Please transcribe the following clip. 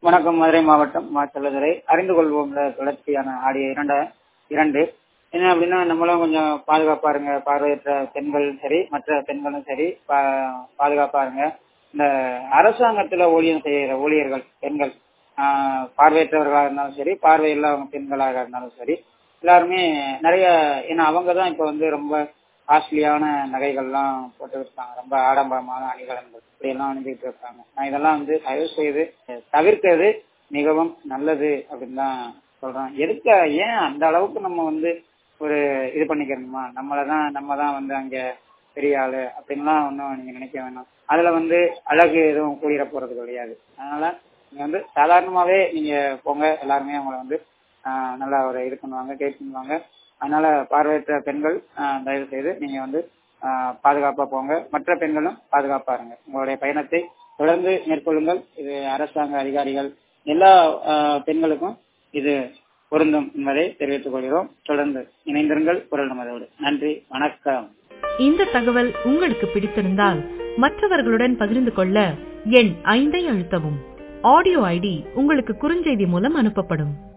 வணக்கம் மதுரை மாவட்டம் மாச்சல்லதுரை அறிந்து கொள்வோம்ல தொடர்ச்சியான ஆடியோ இரண்ட இரண்டு என்ன அப்படின்னா நம்மளும் கொஞ்சம் பாதுகாப்பா இருங்க பார்வையற்ற பெண்கள் சரி மற்ற பெண்களும் சரி பா- பாதுகாப்பா இருங்க இந்த அரசாங்கத்துல ஊழியம் செய்கிற ஊழியர்கள் பெண்கள் ஆஹ் பார்வையற்றவர்களாக இருந்தாலும் சரி பார்வை இல்லாத பெண்களாக இருந்தாலும் சரி எல்லாருமே நிறைய ஏன்னா அவங்க தான் இப்போ வந்து ரொம்ப காஸ்ட்லியான நகைகள்லாம் போட்டு இருக்காங்க ரொம்ப ஆடம்பரமான அணிகலன்கள் இப்படி எல்லாம் அணிஞ்சிட்டு இருக்காங்க நான் இதெல்லாம் வந்து தயவு செய்து தவிர்க்கிறது மிகவும் நல்லது அப்படின்னு தான் சொல்றேன் எதுக்கு ஏன் அந்த அளவுக்கு நம்ம வந்து ஒரு இது பண்ணிக்கணுமா நம்மள தான் நம்ம தான் வந்து அங்க பெரிய ஆளு அப்படின்லாம் ஒன்றும் நீங்க நினைக்க வேணாம் அதுல வந்து அழகு எதுவும் கூடிட போறது கிடையாது அதனால நீங்க வந்து சாதாரணமாவே நீங்க போங்க எல்லாருமே அவங்கள வந்து ஆஹ் நல்லா ஒரு இது பண்ணுவாங்க கைட் பண்ணுவாங்க அதனால பார்வையற்ற பெண்கள் ஆஹ் தயவு செய்து நீங்க வந்து ஆஹ் பாதுகாப்பா போங்க மற்ற பெண்களும் பாதுகாப்பா இருங்க உங்களுடைய பயணத்தை தொடர்ந்து மேற்கொள்ளுங்கள் இது அரசாங்க அதிகாரிகள் எல்லா ஆஹ் பெண்களுக்கும் இது பொருந்தும் என்பதை தெரிவித்துக் கொள்கிறோம் தொடர்ந்து இணைந்திருங்கள் குரல் நமதோடு நன்றி வணக்கம் இந்த தகவல் உங்களுக்கு பிடித்திருந்தால் மற்றவர்களுடன் பகிர்ந்து கொள்ள எண் ஐந்தை அழுத்தவும் ஆடியோ ஐடி உங்களுக்கு குறுஞ்செய்தி மூலம் அனுப்பப்படும்